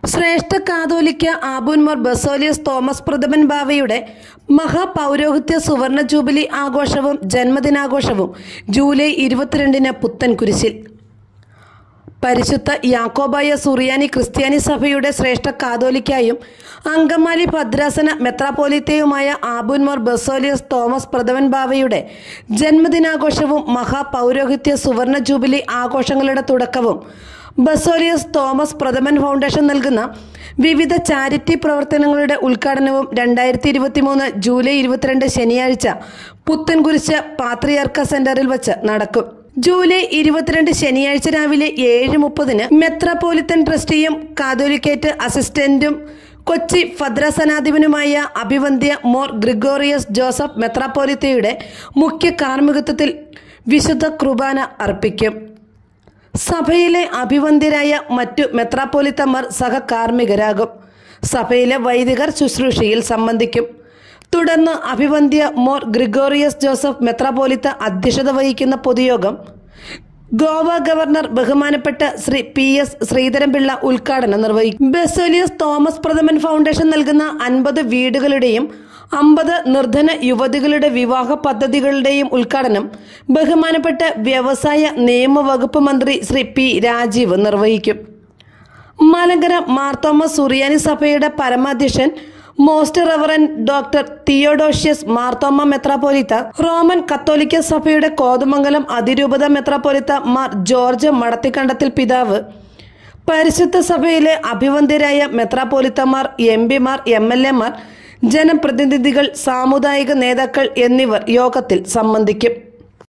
ശ്രേഷ്ഠ കാതോലിക്ക ആബൂൻമോർ ബസോലിയസ് തോമസ് പ്രഥമൻ ബാവയുടെ മഹാപൗരോഹിത്യ സുവർണ ജൂബിലി ആഘോഷവും ജന്മദിനാഘോഷവും ജൂലൈ ഇരുപത്തിരണ്ടിന് പുത്തൻകുരിശിൽ പരിശുദ്ധ യാക്കോബായ സുറിയാനി ക്രിസ്ത്യാനി സഭയുടെ ശ്രേഷ്ഠ കാതോലിക്കായും അങ്കമാലി ഭദ്രാസന മെത്രാപ്പോലിത്തയുമായ ആബുൻമോർ ബസോലിയസ് തോമസ് പ്രഥമൻ ബാവയുടെ ജന്മദിനാഘോഷവും മഹാപൗരോഹിത്യ സുവർണ ജൂബിലി ആഘോഷങ്ങളുടെ തുടക്കവും ബസോലിയസ് തോമസ് പ്രഥമൻ ഫൗണ്ടേഷൻ നൽകുന്ന വിവിധ ചാരിറ്റി പ്രവർത്തനങ്ങളുടെ ഉദ്ഘാടനവും രണ്ടായിരത്തി ഇരുപത്തിമൂന്ന് ജൂലൈ ഇരുപത്തിരണ്ട് ശനിയാഴ്ച പുത്തൻകുരിശ് പാത്രിയർക്ക സെന്ററിൽ വച്ച് നടക്കും ജൂലൈ ഇരുപത്തിരണ്ട് ശനിയാഴ്ച രാവിലെ ഏഴ് മുപ്പതിന് മെത്രാപോലിത്തൻ ട്രസ്റ്റിയും കാതോലിക്കേറ്റ് അസിസ്റ്റന്റും കൊച്ചി ഭദ്രസനാധിപനുമായ അഭിവന്ധ്യ മോർ ഗ്രിഗോറിയസ് ജോസഫ് മെത്രാപ്പോലിത്തയുടെ മുഖ്യ കാർമ്മികത്വത്തിൽ വിശുദ്ധ കുർബാന അർപ്പിക്കും സഭയിലെ അഭിവന്ദ്യരായ മറ്റു മെത്രാപ്പോലിത്തമാർ സഹകാർമ്മികരാകും സഭയിലെ വൈദികർ ശുശ്രൂഷയിൽ സംബന്ധിക്കും തുടർന്ന് അഭിവന്ദ്യ മോർ ഗ്രിഗോറിയസ് ജോസഫ് മെത്രാപ്പോലിത്ത അധ്യക്ഷത വഹിക്കുന്ന പൊതുയോഗം ഗോവ ഗവർണർ ബഹുമാനപ്പെട്ട ശ്രീ പി എസ് ശ്രീധരൻപിള്ള ഉദ്ഘാടനം നിർവഹിക്കും ബെസോലിയസ് തോമസ് പ്രഥമൻ ഫൗണ്ടേഷൻ നൽകുന്ന അൻപത് വീടുകളുടെയും അമ്പത് നിർധന യുവതികളുടെ വിവാഹ പദ്ധതികളുടെയും ഉദ്ഘാടനം ബഹുമാനപ്പെട്ട വ്യവസായ നിയമവകുപ്പ് മന്ത്രി ശ്രീ പി രാജീവ് നിർവഹിക്കും മലങ്കര മാർത്തോമ സുറിയാനി സഭയുടെ പരമാധ്യക്ഷൻ most reverend doctor Theodosius Marthoma മെത്രാപ്പോലിത്ത റോമൻ കത്തോലിക്ക സഭയുടെ കോതമംഗലം അതിരൂപത മെത്രാപ്പോലിത്ത മാർ ജോർജ് മടത്തിക്കണ്ടത്തിൽ പിതാവ് പരിശുദ്ധ സഭയിലെ അഭിവന്ദ്യരായ മെത്രാപ്പോലിത്തമാർ എം പിമാർ എം എൽ എമാർ ജനപ്രതിനിധികൾ സാമുദായിക നേതാക്കൾ എന്നിവർ യോഗത്തിൽ സംബന്ധിക്കും